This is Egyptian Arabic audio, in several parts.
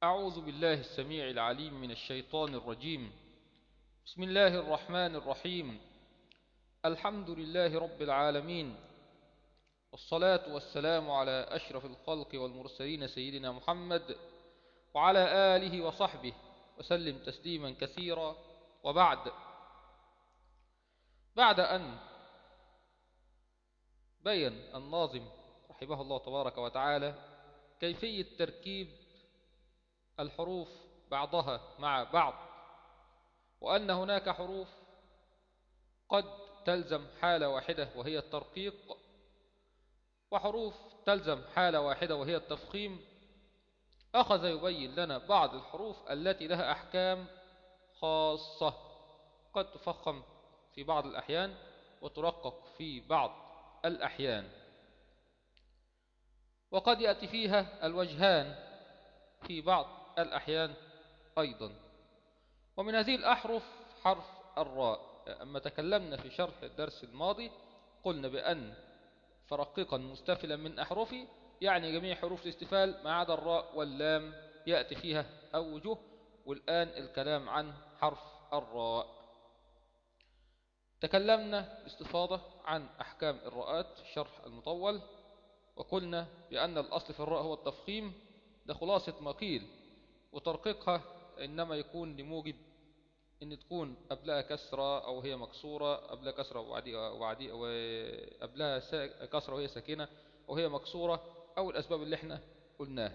أعوذ بالله السميع العليم من الشيطان الرجيم بسم الله الرحمن الرحيم الحمد لله رب العالمين والصلاة والسلام على أشرف الخلق والمرسلين سيدنا محمد وعلى آله وصحبه وسلم تسليما كثيرا وبعد بعد أن بين الناظم رحمه الله تبارك وتعالى كيفية تركيب الحروف بعضها مع بعض وأن هناك حروف قد تلزم حالة واحدة وهي الترقيق وحروف تلزم حالة واحدة وهي التفخيم أخذ يبين لنا بعض الحروف التي لها أحكام خاصة قد تفخم في بعض الأحيان وترقق في بعض الأحيان وقد يأتي فيها الوجهان في بعض الأحيان أيضا ومن هذه الأحرف حرف الراء أما تكلمنا في شرح الدرس الماضي قلنا بأن فرققا مستفلا من أحرفي يعني جميع حروف الاستفال ما عدا الراء واللام يأتي فيها أوجه والآن الكلام عن حرف الراء تكلمنا باستفاضة عن أحكام الراءات الشرح المطول وقلنا بأن الأصل في الراء هو التفخيم ده خلاصة ما قيل وترقيقها إنما يكون لموجب إن تكون قبلها كسرة أو هي مكسورة قبلها كسرة وقبلها كسرة وهي ساكنة أو هي مكسورة أو الأسباب اللي احنا قلناها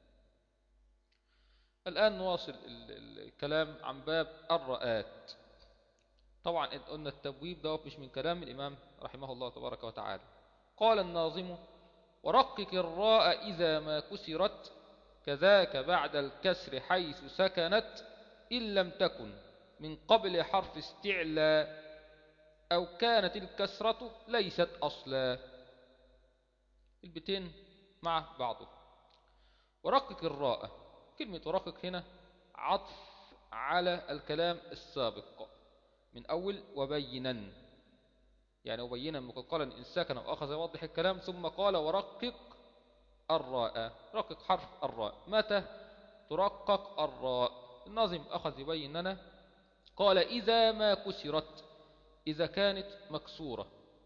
الآن نواصل الكلام عن باب الرآت طبعا قلنا التبويب ده مش من كلام الإمام رحمه الله تبارك وتعالى قال الناظم ورقق الراء إذا ما كسرت كذاك بعد الكسر حيث سكنت إن لم تكن من قبل حرف استعلاء أو كانت الكسرة ليست أصلا البتين مع بعضه ورقق الراء كلمة ورقق هنا عطف على الكلام السابق من أول وبينا يعني وبينا مقلقلا إن سكن وأخذ يوضح الكلام ثم قال ورقق الراء رقق حرف الراء متى ترقق الراء الناظم أخذ يبين لنا قال إذا ما كسرت إذا كانت مكسورة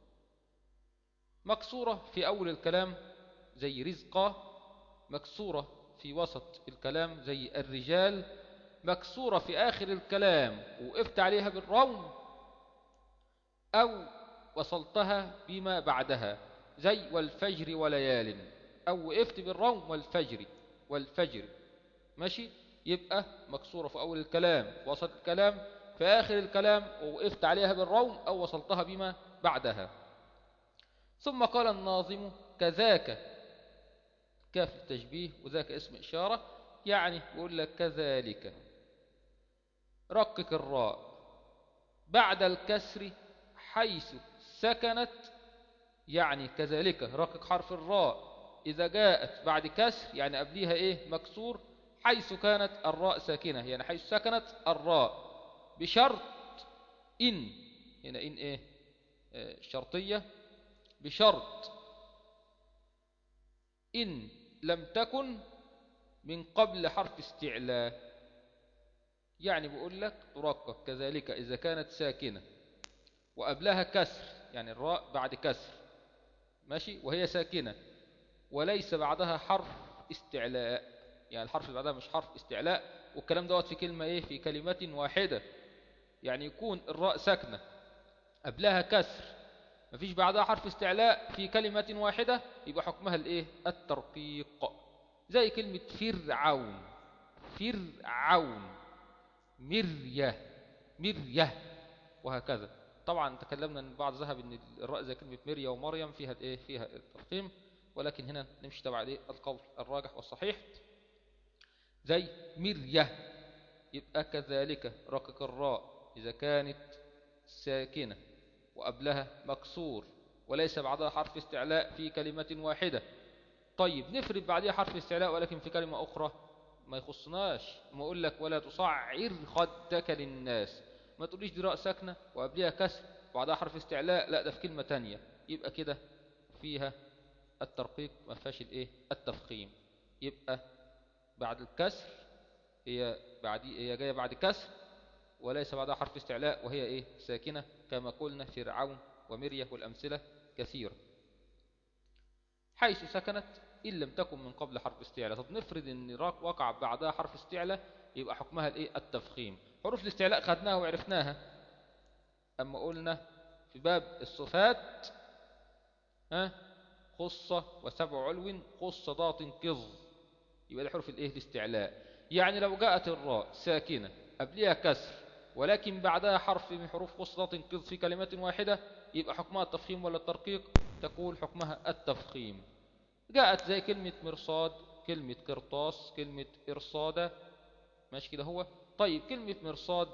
مكسورة في أول الكلام زي رزقة مكسورة في وسط الكلام زي الرجال مكسورة في آخر الكلام وقفت عليها بالروم أو وصلتها بما بعدها زي والفجر وليال أو وقفت بالروم والفجر والفجر ماشي يبقى مكسورة في أول الكلام وسط الكلام في آخر الكلام ووقفت عليها بالروم أو وصلتها بما بعدها ثم قال الناظم كذاك كاف التشبيه وذاك اسم إشارة يعني يقول لك كذلك رقق الراء بعد الكسر حيث سكنت يعني كذلك رقق حرف الراء إذا جاءت بعد كسر يعني قبليها إيه مكسور حيث كانت الراء ساكنة يعني حيث سكنت الراء بشرط إن هنا إن إيه آه شرطية بشرط إن لم تكن من قبل حرف استعلاء يعني بقول لك ترقق كذلك إذا كانت ساكنة وقبلها كسر يعني الراء بعد كسر ماشي وهي ساكنة وليس بعدها حرف استعلاء يعني الحرف اللي بعدها مش حرف استعلاء والكلام دوت في كلمة ايه في كلمة واحدة يعني يكون الراء ساكنة قبلها كسر مفيش بعدها حرف استعلاء في كلمة واحدة يبقى حكمها الايه الترقيق زي كلمة فرعون فرعون مرية مرية وهكذا طبعا تكلمنا ان بعض ذهب ان الراء زي كلمة مرية ومريم فيها الايه فيها التفخيم ولكن هنا نمشي تبع الايه القول الراجح والصحيح زي مرية يبقى كذلك رقق الراء إذا كانت ساكنة وقبلها مكسور وليس بعدها حرف استعلاء في كلمة واحدة طيب نفرد بعدها حرف استعلاء ولكن في كلمة أخرى ما يخصناش ما أقول لك ولا تصعر خدك للناس ما تقوليش دي راء ساكنة وقبلها كسر وبعدها حرف استعلاء لا ده في كلمة تانية يبقى كده فيها الترقيق ما فيهاش الايه التفخيم يبقى بعد الكسر هي بعد هي جاية بعد كسر وليس بعدها حرف استعلاء وهي إيه ساكنة كما قلنا فرعون ومرية والأمثلة كثيرة حيث سكنت إن لم تكن من قبل حرف استعلاء طب نفرض أن وقع بعدها حرف استعلاء يبقى حكمها الإيه التفخيم حروف الاستعلاء خدناها وعرفناها أما قلنا في باب الصفات ها خصة وسبع علو خصة ضاط كظ يبقى ده حرف الايه الاستعلاء يعني لو جاءت الراء ساكنة قبلها كسر ولكن بعدها حرف من حروف خصة ضاط كظ في كلمة واحدة يبقى حكمها التفخيم ولا الترقيق تقول حكمها التفخيم جاءت زي كلمة مرصاد كلمة قرطاس كلمة إرصادة ماشي كده هو طيب كلمة مرصاد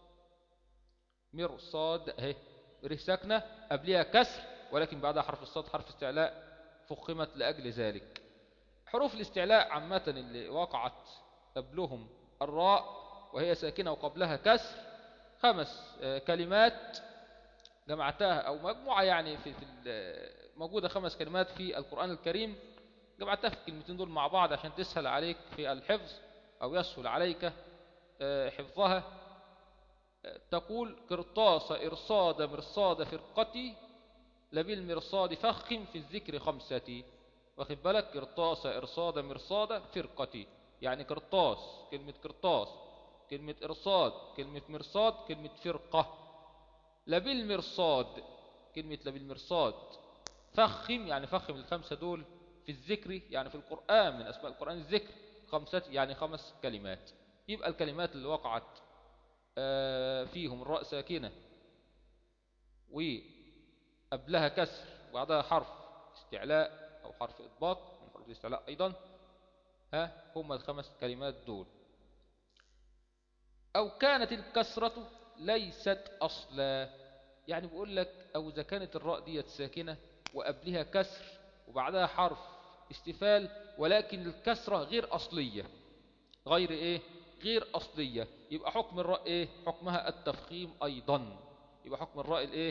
مرصاد اهي ره ساكنة قبلها كسر ولكن بعدها حرف الصاد حرف استعلاء فخمت لأجل ذلك حروف الاستعلاء عامة اللي وقعت قبلهم الراء وهي ساكنة وقبلها كسر خمس كلمات جمعتها أو مجموعة يعني في, في موجودة خمس كلمات في القرآن الكريم جمعتها في الكلمتين دول مع بعض عشان تسهل عليك في الحفظ أو يسهل عليك حفظها تقول قرطاس إرصاد مرصاد فرقتي لبالمرصاد فخم في الذكر خمستي واخد بالك قرطاس إرصاد مرصاد فرقتي يعني قرطاس كلمة قرطاس كلمة إرصاد كلمة مرصاد كلمة فرقة لبالمرصاد كلمة لبالمرصاد فخم يعني فخم الخمسة دول في الذكر يعني في القرآن من أسماء القرآن الذكر خمسة يعني خمس كلمات يبقى الكلمات اللي وقعت فيهم الراء ساكنة وقبلها كسر وبعدها حرف استعلاء أو حرف إطباق من حروف الاستعلاء أيضا ها هم الخمس كلمات دول أو كانت الكسرة ليست أصلا يعني بقول لك أو إذا كانت الراء ديت ساكنة وقبلها كسر وبعدها حرف استفال ولكن الكسرة غير أصلية غير إيه غير أصلية يبقى حكم الراء إيه حكمها التفخيم أيضا يبقى حكم الراء الإيه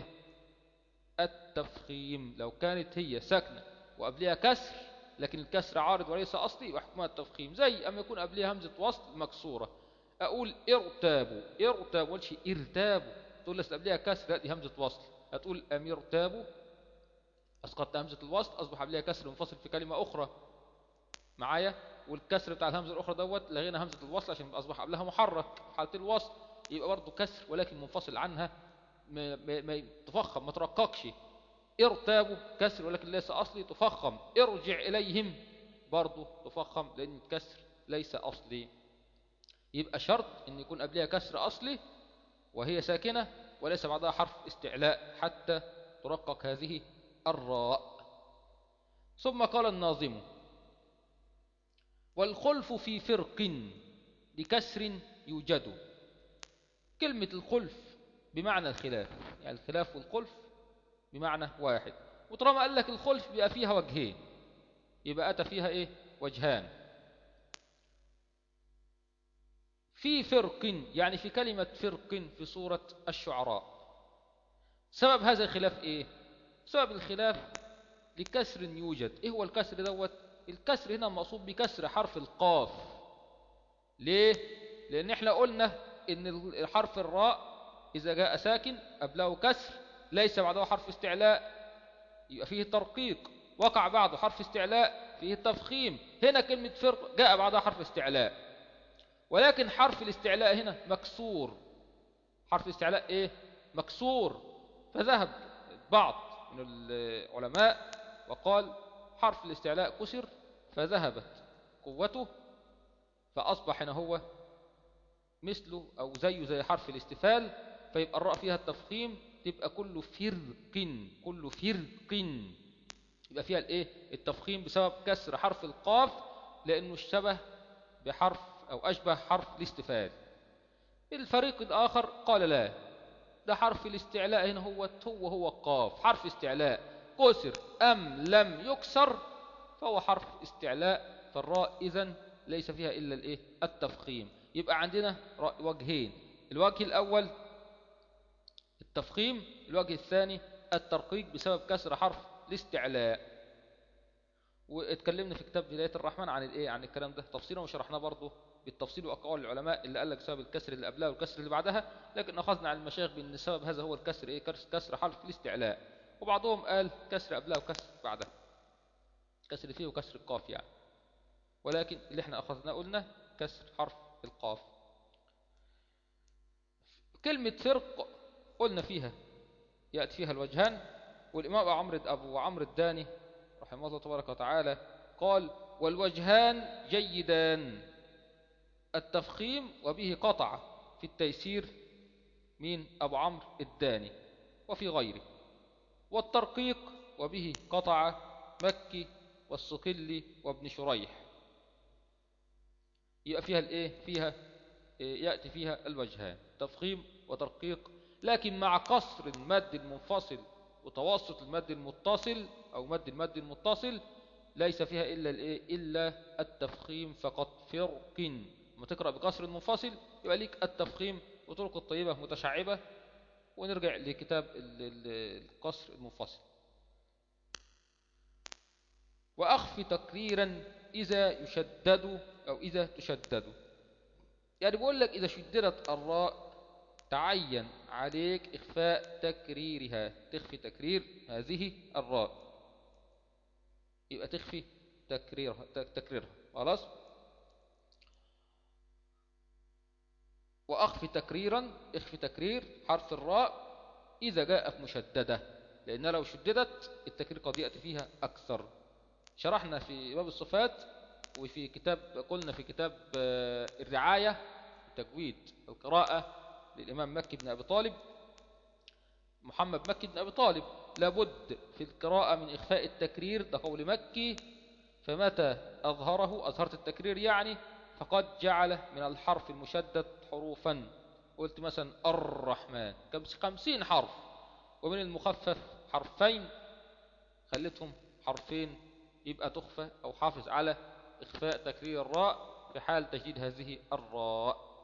التفخيم لو كانت هي ساكنة وقبلها كسر لكن الكسر عارض وليس أصلي يبقى حكمها التفخيم زي أما يكون قبلها همزة وصل مكسورة أقول ارتابوا ارتابوا ولا شيء ارتابوا تقول لست قبلها كسر لا دي همزة وصل هتقول أمير تابوا أسقطت همزة الوصل أصبح قبلها كسر منفصل في كلمة أخرى معايا والكسر بتاع الهمزة الأخرى دوت لغينا همزة الوصل عشان أصبح قبلها محرك في حالة الوصل يبقى برضه كسر ولكن منفصل عنها ما, ما, ما تفخم ما ترققش ارتابوا كسر ولكن ليس أصلي تفخم ارجع إليهم برضه تفخم لأن الكسر ليس أصلي يبقى شرط أن يكون قبلها كسر أصلي وهي ساكنة وليس بعدها حرف استعلاء حتى ترقق هذه الراء ثم قال الناظم والخلف في فرق بكسر يوجد كلمة الخلف بمعنى الخلاف يعني الخلاف والخلف بمعنى واحد وطالما قال لك الخلف بيبقى فيها وجهين يبقى أتى فيها إيه وجهان في فرق يعني في كلمة فرق في سورة الشعراء سبب هذا الخلاف إيه سبب الخلاف لكسر يوجد إيه هو الكسر دوت الكسر هنا مقصود بكسر حرف القاف ليه لأن احنا قلنا إن حرف الراء إذا جاء ساكن قبله كسر ليس بعده حرف استعلاء يبقى فيه ترقيق وقع بعده حرف استعلاء فيه تفخيم هنا كلمة فرق جاء بعدها حرف استعلاء ولكن حرف الاستعلاء هنا مكسور حرف الاستعلاء ايه مكسور فذهب بعض من العلماء وقال حرف الاستعلاء كسر فذهبت قوته فأصبح هنا هو مثله أو زيه زي حرف الاستفال فيبقى الراء فيها التفخيم تبقى كله فرق كله فرق يبقى فيها الايه التفخيم بسبب كسر حرف القاف لأنه اشتبه بحرف أو أشبه حرف الاستفال الفريق الآخر قال لا ده حرف الاستعلاء هنا هو هو هو القاف حرف استعلاء كسر أم لم يكسر فهو حرف استعلاء فالراء إذن ليس فيها إلا الإيه التفخيم يبقى عندنا وجهين الوجه الأول التفخيم الوجه الثاني الترقيق بسبب كسر حرف الاستعلاء واتكلمنا في كتاب بداية الرحمن عن الايه عن الكلام ده تفصيلا وشرحناه برضه بالتفصيل وأقوال العلماء اللي قال لك سبب الكسر اللي قبلها والكسر اللي بعدها لكن أخذنا عن المشايخ بأن سبب هذا هو الكسر إيه كسر حرف الاستعلاء وبعضهم قال كسر قبلها وكسر بعدها كسر فيه وكسر القاف يعني ولكن اللي احنا أخذنا قلنا كسر حرف القاف كلمة فرق قلنا فيها يأتي فيها الوجهان والإمام عمرو أبو عمرو الداني رحمه الله تبارك وتعالى قال والوجهان جيدان التفخيم وبه قطع في التيسير من أبو عمرو الداني وفي غيره والترقيق وبه قطع مكي والسقلي وابن شريح يبقى فيها الايه فيها يأتي فيها الوجهان تفخيم وترقيق لكن مع قصر المد المنفصل وتوسط المد المتصل أو مد المد المتصل ليس فيها إلا الإيه إلا التفخيم فقط فرق لما تقرأ بقصر المنفصل يبقى ليك التفخيم وطرق الطيبة متشعبة ونرجع لكتاب القصر المنفصل وأخفي تكريرا إذا يشدد أو إذا تشدد يعني بقول لك إذا شددت الراء تعين عليك إخفاء تكريرها تخفي تكرير هذه الراء يبقى تخفي تكريرها تكريرها خلاص وأخفي تكريرا اخفي تكرير حرف الراء إذا جاءت مشددة لأن لو شددت التكرير قد يأتي فيها أكثر شرحنا في باب الصفات وفي كتاب قلنا في كتاب الرعاية تجويد القراءة للإمام مكي بن أبي طالب محمد مكي بن أبي طالب لابد في القراءة من إخفاء التكرير ده قول مكي فمتى أظهره أظهرت التكرير يعني فقد جعل من الحرف المشدد حروفا قلت مثلا الرحمن خمسين حرف ومن المخفف حرفين خليتهم حرفين يبقى تخفى أو حافظ على إخفاء تكرير الراء في حال تجديد هذه الراء